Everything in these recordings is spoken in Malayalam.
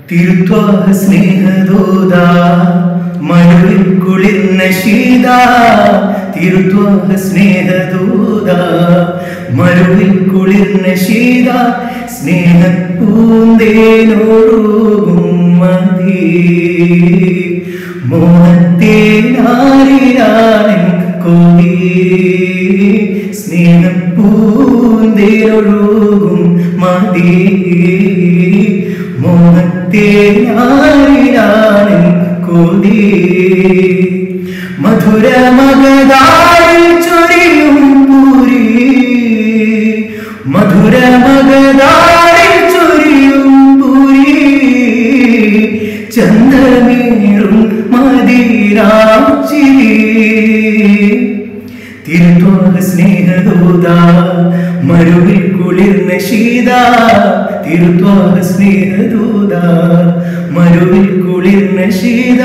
തിരുത്വാഹ സ്നേഹദൂത മഴവിൽ കുളിർന്ന ശീത തിരുത്വാഹ സ്നേഹദൂത മഴവിൽ കുളിർന്ന ശീത സ്നേഹപ്പൂന്തേനോടും മതി മോഹത്തേനാരിയാൻ കൊതി സ്നേഹപ്പൂന്തേനൊഴുകും മതി മോഹത്തേനാരിയാൻ കൊതി മധുര മകതാരിൽ ചൊരിയും പൂരി മധുര മകതാരിൽ ചൊരിയും പൂരി ചന്ദ്രമേറും മതിരാച്ചിരി തിരുത്വാഹ സ്നേഹദൂത മരുവിൽ കുളിർന്ന ശീത തിരുത്വാഹ സ്നേഹദൂത മരുവിൽ കുളിർന്ന ശീത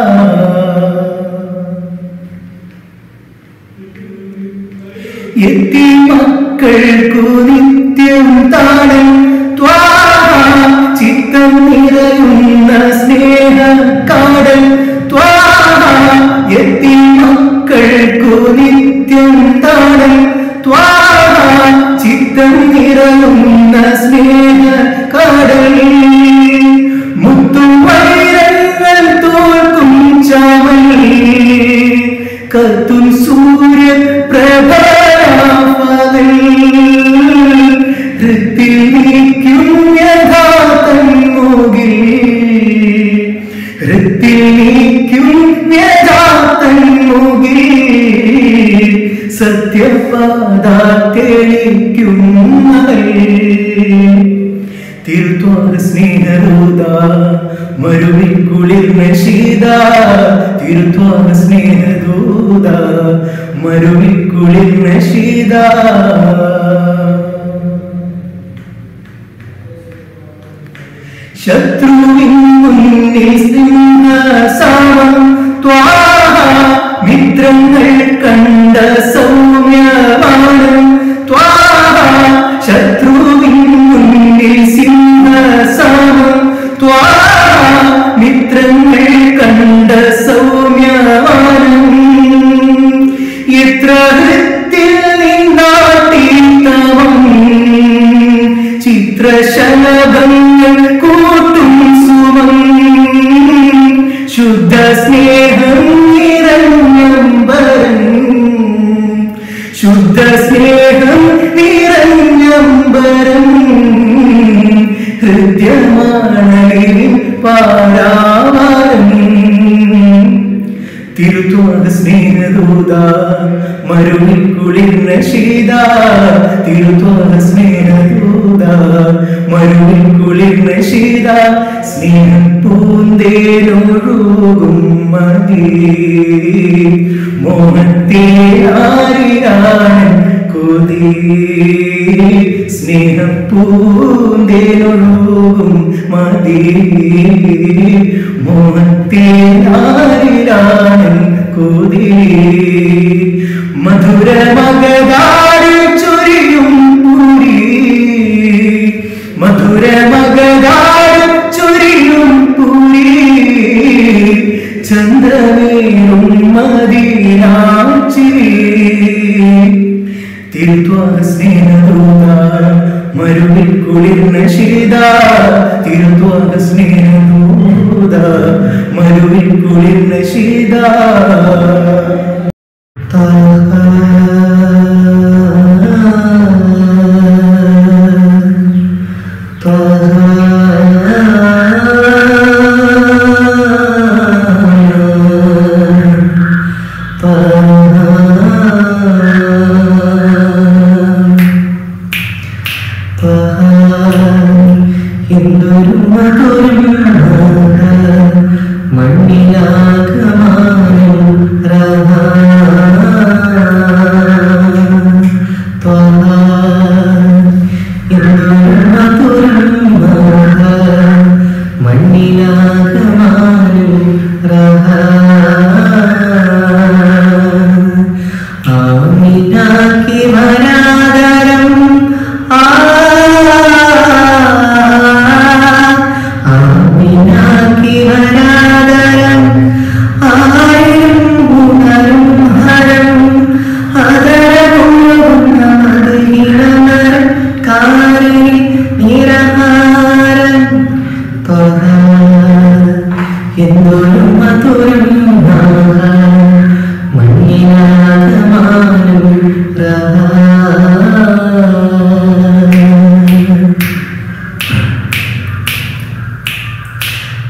എത്തി മക്കൾക്കു നിത്യം താണം ത്വാഹ ചിത്തം നിറയുന്ന സ്നേഹ കാടൻ ത്വാഹ എത്തി മക്കൾക്കു നിത്യം താണം ത്വാഹ ചിത്തം നിറയുന്ന സ്നേഹ കാടൽ മുത്തും വൈരങ്ങൾ തോൽക്കും ചാവൽ കത്തും സൂര്യ പ്രഭരാഫലൽ ഹൃത്തിൽ നീക്കും യഥാർത്ഥം മുകിൽ ഹൃത്തിൽ നീക്കും യഥാർത്ഥം മുകിൽ സത്യപാത തെളിക്കും മകൾ തിരുത്വാഹ സ്നേഹദൂത മരുവിൽ കുളിർന്ന ശീത തിരുത്വാഹ സ്നേഹദൂത മരുവിൽ കുളിർന്ന ശീത ശത്രുവിൻ മുന്നിൽ സിംഹസാമം ത്വാഹ മിത്രങ്ങൾ കണ്ട സൗമ്യമാനം ത്വാഹ ശത്രുവിൻ മുന്നിൽ സിംഹസാമം ത്വാഹ മിത്രങ്ങൾ കണ്ട സൗമ്യമാനം എത്ര ഹൃത്തിൽ നിന്നാട്ടീത്തവം ചിത്രശലഭങ്ങൾ കൂട്ടും സുമം ശുദ്ധ സ്നേഹം നിറഞ്ഞമ്പരം ശുദ്ധ സ്നേഹം നിറഞ്ഞമ്പരം ഹൃദ്യമാണലിൻ പാരാവാരം തിരുത്വാഹ സ്നേഹദൂത മരുവിൽ കുളിർന്ന ശീത തിരുത്വാഹ സ്നേഹദൂത മരുവിൽ കുളിർന്ന ശീത സ്നേഹം പൂന്തേനൊഴുകും മതി മോഹത്തെ ആരിയാൻ കൊതി സ്നേഹം പൂന്തേനൊഴുകും മതി മോഹത്തെ ആരിയാൻ കൊതി മധുര മകതാടി ചൊരിയും പൂരി മധുര മകതാടി ചൊരിയും പൂരി ചന്ദ്രമേറും മദീനാച്ചിരി തിരുത്വാഹ സ്നേഹദൂത മരുവിൽ കുളിർന്ന ശീത തിരുത്വാഹ സ്നേഹദൂത മരുവിൽ കുളിർന്ന ശീത എന്തൊരു മധുരം മണ്ണിലാകമാനം എന്തൊരു മധുരം മണ്ണിലാകമാനം ആമിനാക്കി വരാതരം ആ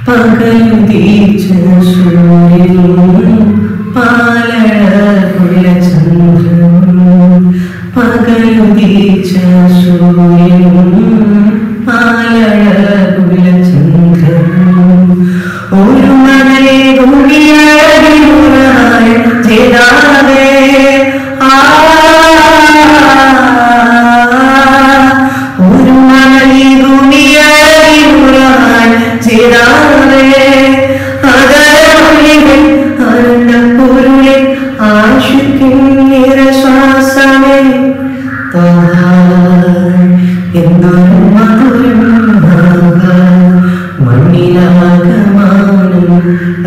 പകലുദീച്ച സൂര്യനും പാലഴകുള്ള ചന്ദ്രനും പകലുദീച്ച സൂര്യനും പാലഴകുള്ള ചന്ദ്രനും ഒരു മകളെ ഭൂമിയായി ചെയ്താതെ ആ ഒരു മകളെ ഭൂമിയായി ചെയ്താതെ അതരമൊഴികൾ അരുണ്ട പൊരുളെ ആശിക്കും നിരശ്വാസമേ എന്തൊരു മധുരം മണ്ണിലാകമാനം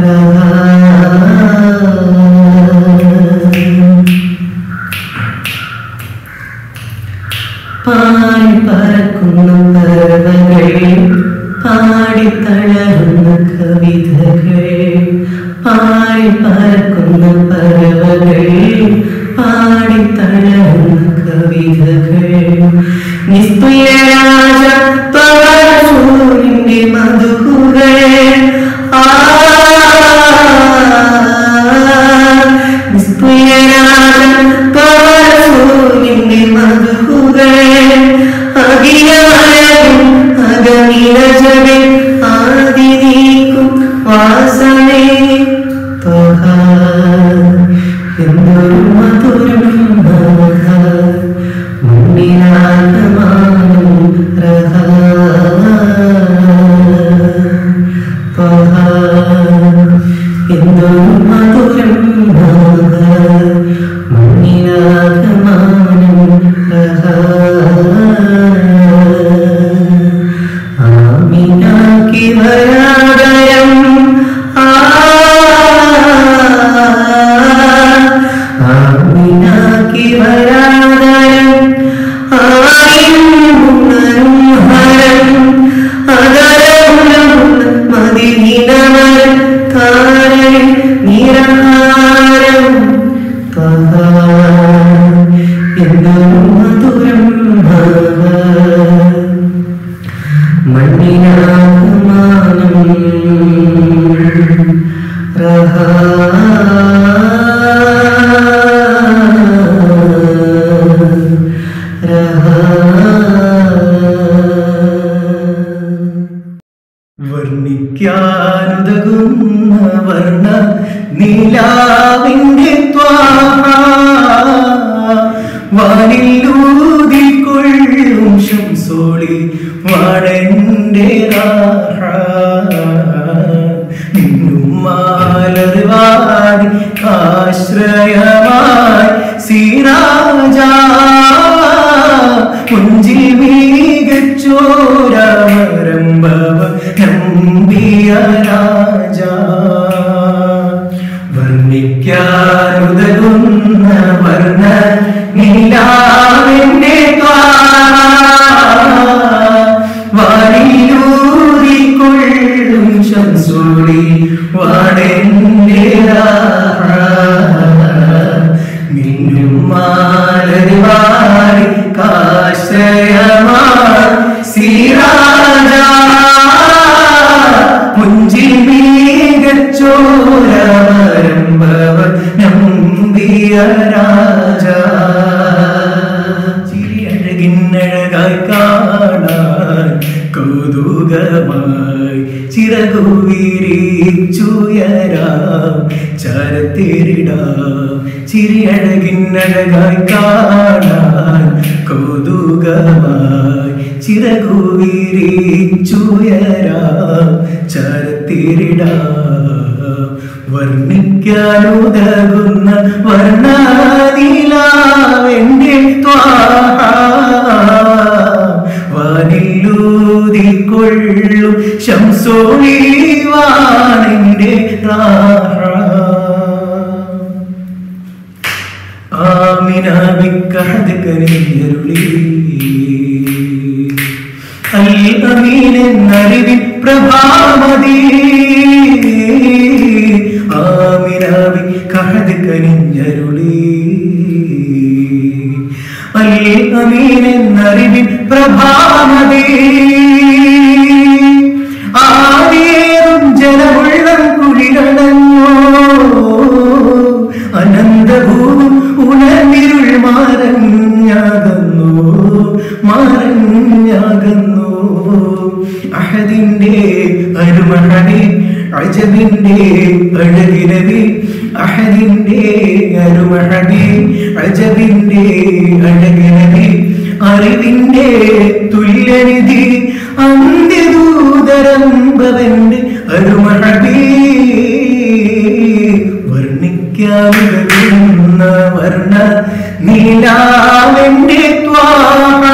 പാടി പറക്കുന്ന പറവകൾ പാടി തളരുന്ന കവിതകൾ പാടി പറക്കുന്ന പറവകൾ പാടി തളരുന്ന കവിതകൾ നിസ്തുലരാജ പവസൂരിന്റെ മധുകൾ ആ നിസ്തുലരാജ പവസൂരിന്റെ മധുകൾ അഖിലായും അകമിലജവൻ ആദി നീക്കും വാസനേ ത്വഹ എന്തൊരു മധുരം നവഹ മുന്നിലാകമാനം രഹ ത്വഹ എന്തൊരു മധുരം നവഹ മുന്നിലാകമാനം രഹ ആമിനാക്കി വരാടയം ആ ആമിനാക്കി വരാടയം ആയും ഉണരും ഹരം അതരമുലമുള്ള മതിഹിനവൻ താരൻ നിരഹാരം പഹാ എന്തൊരു മധുരം ഭാവ മണ്ണിനാകുമാനം രഹ വർണ്ണിക്കാനുതകുന്ന വർണ്ണ നീലാവിന്റെ ത്വാഹ വാനിലൂതിക്കൊള്ളും ശംസോളി വാഴന്റെ നിന്നും മാലറിവാടി ആശ്രയമായി സീരാജ കുഞ്ചി മികച്ചോരമരംഭവ നമ്പിയ രാജ വർണ്ണിക്കാനുതകുന്ന വർണ്ണ നീലാവിന്റെ വാരിയൂരിക്കൊള്ളും ശംസോളി വാടെന്റെ മിന്നും മാലരിവാരി കാശ്രയമാ സീരാജ മുഞ്ചി മീകച്ചോരവരംഭവ നമ്പിയ രാജ ചിരിയഴകിന്നഴകായി കാണാൻ കൗതുകമായി ചിറകു വിരിച്ചുയരാം ചരത്തിരിടാം ചിരിയഴകിന്നഴകായി കാണാൻ കൗതുകമായി ചിറകു വിരിച്ചുയരാം ചരത്തിരിടാം വർണ്ണിക്കാനുതകുന്ന വർണ്ണാതിലാവെന്റെ വാനില്ലൂതിക്കൊള്ളും ശംസോളിവാണെന്റെ ആമിന വിക്കഹദകനിയരുളി അൽ അമീനെന്നറിവിൻ പ്രഭാമതി ആമിന വിക്കഹദകനിയരുളി അൽ അമീനെന്നറിവിൻ പ്രഭാമതി ആദിയേറും അരുമഹണി അജബിന്റെ അഴകിനവി അഹദിന്റെ അരുമഹണി അജബിന്റെ അഴകിനവി അറിവിന്റെ തുല്യനിധി അന്ത്യദൂതരംഭവന്റെ അരുമഹബി വർണ്ണിക്കാവുന്ന വർണ്ണ നീലാവന്റെ ത്വാഹ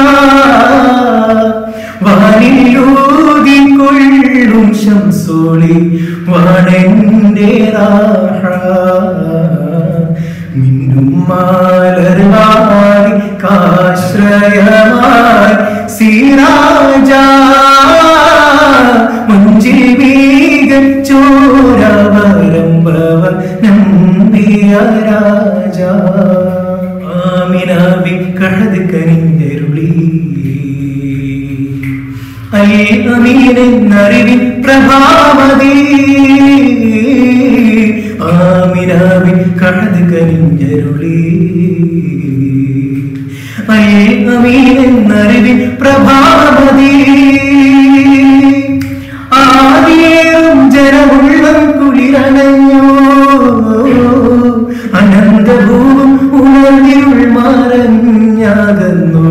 വാനിലൂതിക്കൊള്ളും ശംസോളി വാണെന്റെ രാഹ മിന്നും മാലർവാടി കാശ്രയമായി സീരാജ മുഞ്ചിൽ വീകച്ചോരവരംഭവ നമ്പിയ രാജ ആമിനാബി കഴത് കനിഞ്ഞരുളി അമീനെന്നറിവിൻ പ്രഭാമതി ആമിനാവിൻ കഴത് കനിഞ്ഞരുളി അമീനെന്നറിവിൻ പ്രഭാമതി ആദിയേറും ജനമുള്ളം കുളിരണഞ്ഞോ അനന്തഭൂവും ഉണർന്നിരുൾ മാറഞ്ഞാകുന്നു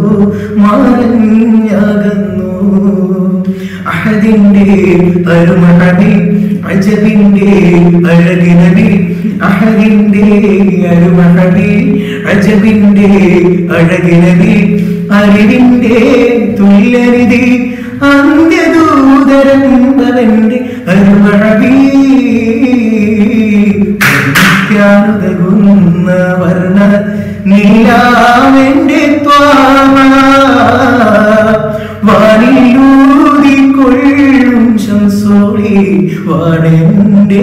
മാറഞ്ഞാകുന്നു അഹദിന്റെ അരുമണവി അജബിന്റെ അഴകിനവി അഹദിന്റെ അരുമണവി അജബിന്റെ അഴകിനവി അറിവിന്റെ തുല്യനിധി അന്ത്യദൂതരംഭവന്റെ അരുമണവി ുതകുന്ന വർണ്ണ നീലാവെന്റെ വാനിലൂതിക്കൊള്ളും ശംസോളി വാണെന്റെ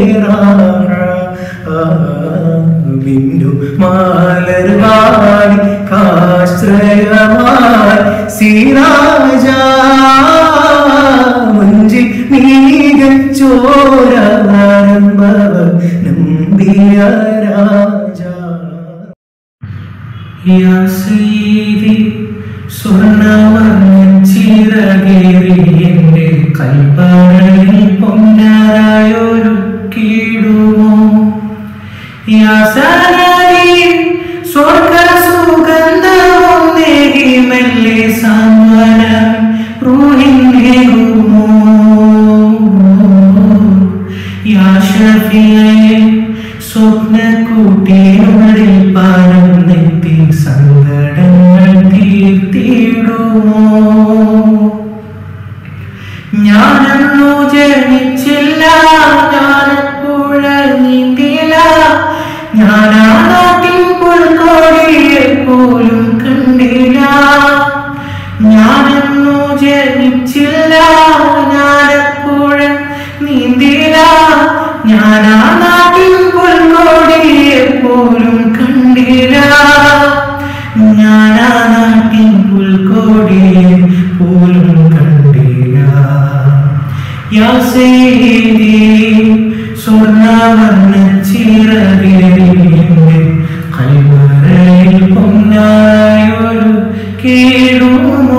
മിന്നു മാലർവാടി കാശ്രയമായി സീരാജ മുഞ്ചിൽ നീകച്ചോരാരംഭവ നമ്പിയ രാജ യാ സീതി സ്വർണ്ണവർണ്ണൻ ചിറകേറി എൻ്റെ കൽപ്പനയിൽ പൊന്നാരായൊരു കീടുമോ യാ സനദി സ്വർഗ സുഗന്ധവും നേകി മെല്ലെ സാന്ത്വനം റൂഹിന്നേകുമോ യാ ഷഫിയെ സ്വപ്നക്കൂട്ടിനുള്ളിൽ പാലം നെത്തി സങ്കടങ്ങൾ തീർത്തിടുമോ ഞാനന്നു ജനിച്ചില്ല ഞാനപ്പുഴ നീന്തില്ല ഞാനാ നാട്ടിൻ പുൽക്കോടിയെ പോലും കണ്ടില്ല ഞാനന്നു ജനിച്ചില്ല ഞാനപ്പുഴ നീന്തില്ല ഞാനാ നാട്ടിൻ പുൽക്കോടിയെ പോലും കണ്ടില്ല ഞാനാ നാട്ടിൻ പുൽക്കോടിയെ പോലും കണ്ടില്ല യാ സേതി സ്വർണ്ണവർണ്ണ ചിറകിലെ കൈവരയിൽ പൊന്നായൊരു കേടുമോ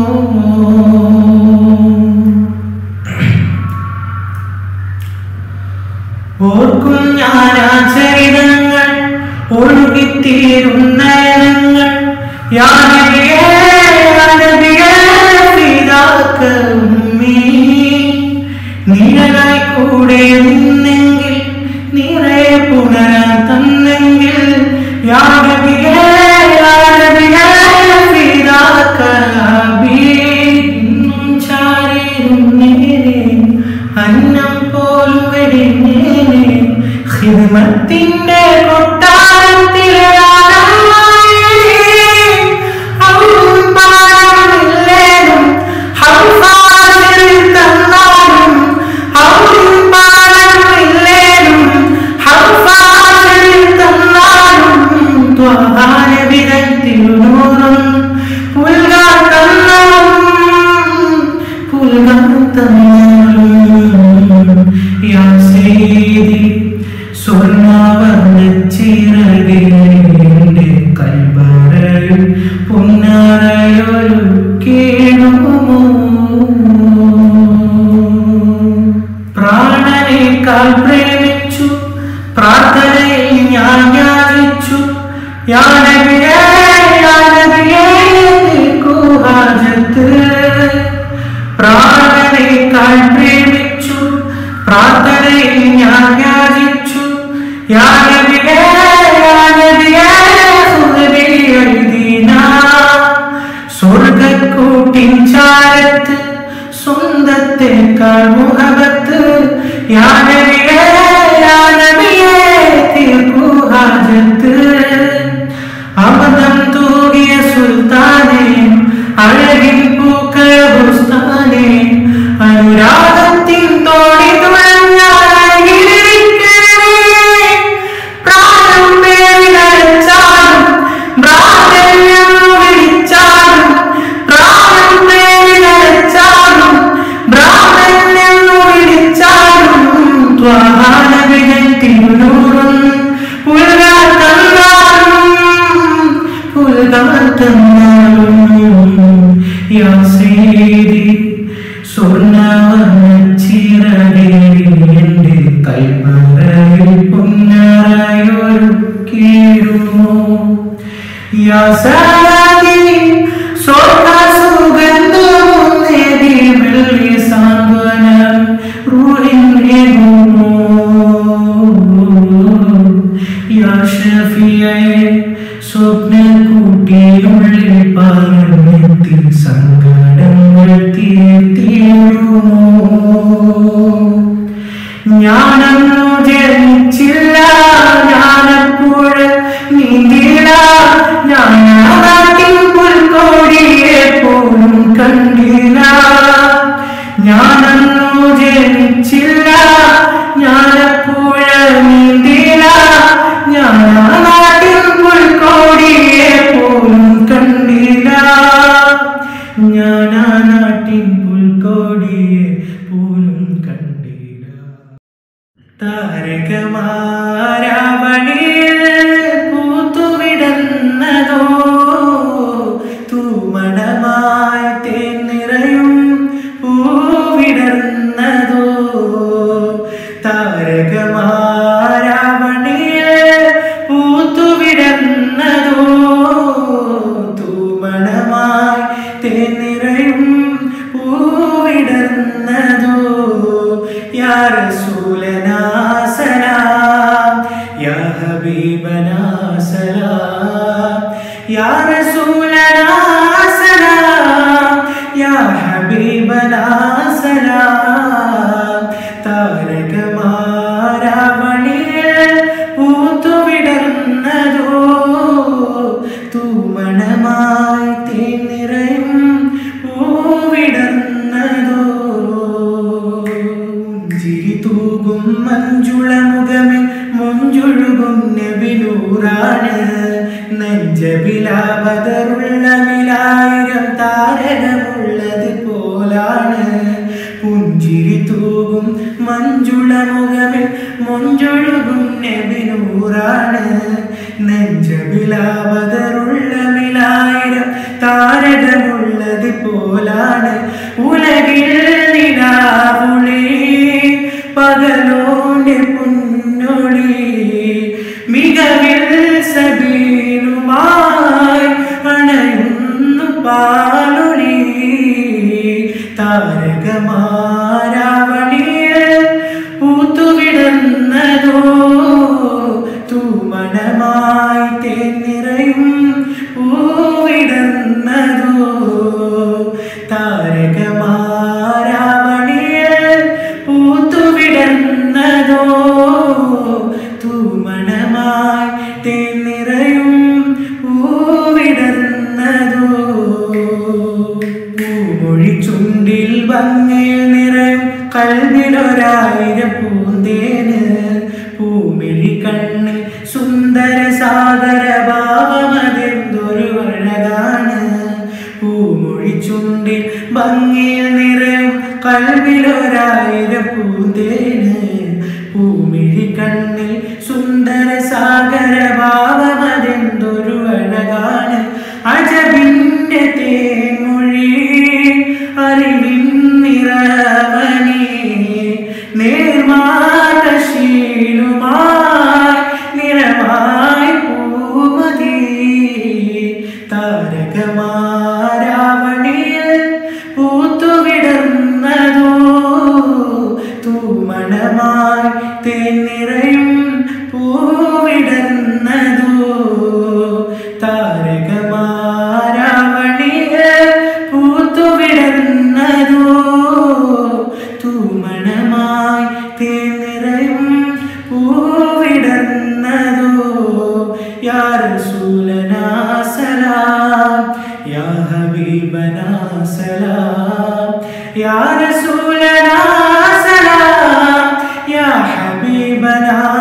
ഓർക്കും ഞാനാ ചരിതങ്ങൾ ഒഴുകിത്തീരുന്ന ഇനങ്ങൾ യാനബിയേ യാനബിയേ പിതാക്ക ഉമ്മീ നിഴലായി കൂടെ നിന്നെങ്കിൽ നിറയെ പുണരാൻ തന്നെങ്കിൽ യാനബിയേ യാനബിയേ പിതാക്ക അബീ ഇന്നും ചാരിരുന്നേനെ അന്നം പോലും വെടിഞ്ഞേനെ ഹിമത്തിന്റെ കൊട്ടാരത്തിലെ സ്വർണ്ണവർ യാ നബിയേ യാ നബിയേ നിൽക്കൂ ഹാജത്ത് പ്രാണനേക്കാൾ പ്രേമിച്ചു പ്രാർത്ഥനയിൽ ഞാൻ യാചിച്ചു യാ നബിയേ യാ നബിയേ സുഹൃദി എഴുതിന സ്വർഗക്കൂട്ടിൻ ചാരത്ത് സ്വന്തത്തെക്കാൾ മുഹബത്ത് യാ നബിയേ യാ നബിയേ തീർക്കൂ ഹാജത്ത് അമൃതം തൂകിയ സുൽത്താനെ അഴകിൻ പൂക്കൾ ബുസ്താനെ അനുരാഗത്തിൻ തോടി തുഴഞ്ഞായിരിക്കണേ പ്രാണം പേരിലച്ചാലും ഭ്രാതല്യം വിളിച്ചാലും പ്രാണം പേരിലച്ചാലും ഭ്രാതല്യം വിളിച്ചാലും ത്വാഹാനവികൾ തിരുനൂറും പുൽകാൽ തന്നാലും പുൽകാൽ തന്നാലും യാ സീതി സ്വർണ്ണവച്ചിറകേറി എൻ്റെ കൈമറയിൽ പുന്നറയൊരുക്കിയിടുമോ യാ സാദി സ്വർണ്ണ സുഗന്ധവും നേടി വെള്ളി സാന്ത്വനം റൂഹിന്നേകുമോ യാ ഷഫിയേ സ്വപ്നക്കൂട്ടിനുള്ളിൽ പറഞ്ഞെത്തി സങ്കടങ്ങൾ തീർത്തിടുമോ ഞാനന്നു ജനിച്ചില്ല ഞാനപ്പോൾ നീന്തില്ല ഞാൻ നാട്ടിൻ പുൽക്കോടിയെ പോലും കണ്ടില്ല ഞാനന്നു ജനിച്ചില്ല ഞാനപ്പോൾ നീന്തില്ല ഞാൻ നാട്ടിൻ പുൽക്കോടിയെ പോലും കണ്ടില്ല ഞാൻ ആ നാട്ടിൻ പുൽക്കോടിയെ പോലും കണ്ടില്ല താരകമാരാവണിയിൽ പൂത്തുവിടുന്നതോ തൂമണമായി തേനിറയും പൂവിടർന്നതോ താരകമാരാവണിയിൽ പൂത്തുവിടുന്നതോ തൂമണമായി തേനിറയും പൂവിടർന്നതോ യാ റസൂലനാ സലാം യാ ഹബീബനാ സലാം യാ റസൂലനാ സലാം യാ ഹബീബനാ സലാം താരകമാരാവണിയിൽ പൂത്തുവിടർന്നതോ തൂമണമായി തേനിറയും പൂവിടർന്നതോ ചിരി തൂകും മഞ്ജുള മുഖമേ മുഞ്ചൊഴുകും നബിനൂറാണ് നെഞ്ചബിലാപതറുള്ള മിലായിരം താരകമുള്ളത് പോലാണ് പുഞ്ചിരി തൂകും മഞ്ജുള മുഖമേ മുഞ്ചൊഴുകും നബിനൂറാണ് നെഞ്ചബിലാപതറുള്ള മിലായിരം താരകമുള്ളത് പോലാണ് ഉലകിൽ നിലാവുളി പകലോന്റെ പുന്നൊളി മികവിൽ സബീലുമായി അണയുന്നു പാലൊളി താരകമാരാവണിയിൽ പൂത്തുവിടുന്നതോ തൂമണമായി തേനിറയും പൂവിടുന്നതോ താരകമാരാവണിയിൽ പൂത്തുവിടുന്നതോ തൂമണമായി തേനിറയും പൂവിടുന്നതോ പൂമൊഴി ചുണ്ടിൽ ഭംഗിയിൽ നിറയും കൽവിലൊരായിരം പൂന്തേന് പൂമിഴി കണ്ണിൽ സുന്ദര സാഗര ഭാവമതെന്തൊരു അഴകാണ് പൂമൊഴി ചുണ്ടിൽ ഭംഗിയിൽ നിറയും കൽവിലൊരായിരം പൂന്തേന് പൂമിഴി കണ്ണിൽ സുന്ദര സാഗര ഭാവമതെന്തൊരു അഴകാണ് അജബിന്റെ തേൻമൊഴി അറിവിൻ നിറവനി നേർമാകശീലുമായി നിറമായി പൂമതി തൂമണമായി തേനിറയും പൂവിടന്നതോ താരകമാരാവണിയ പൂത്തുവിടന്നതോ തൂമണമായി തേനിറയും പൂവിടന്നതോ യാ റസൂലനാ സലാം യാ ഹബീബനാ സലാം യാ റസൂലനാ സലാം യാ ഹബീബനാ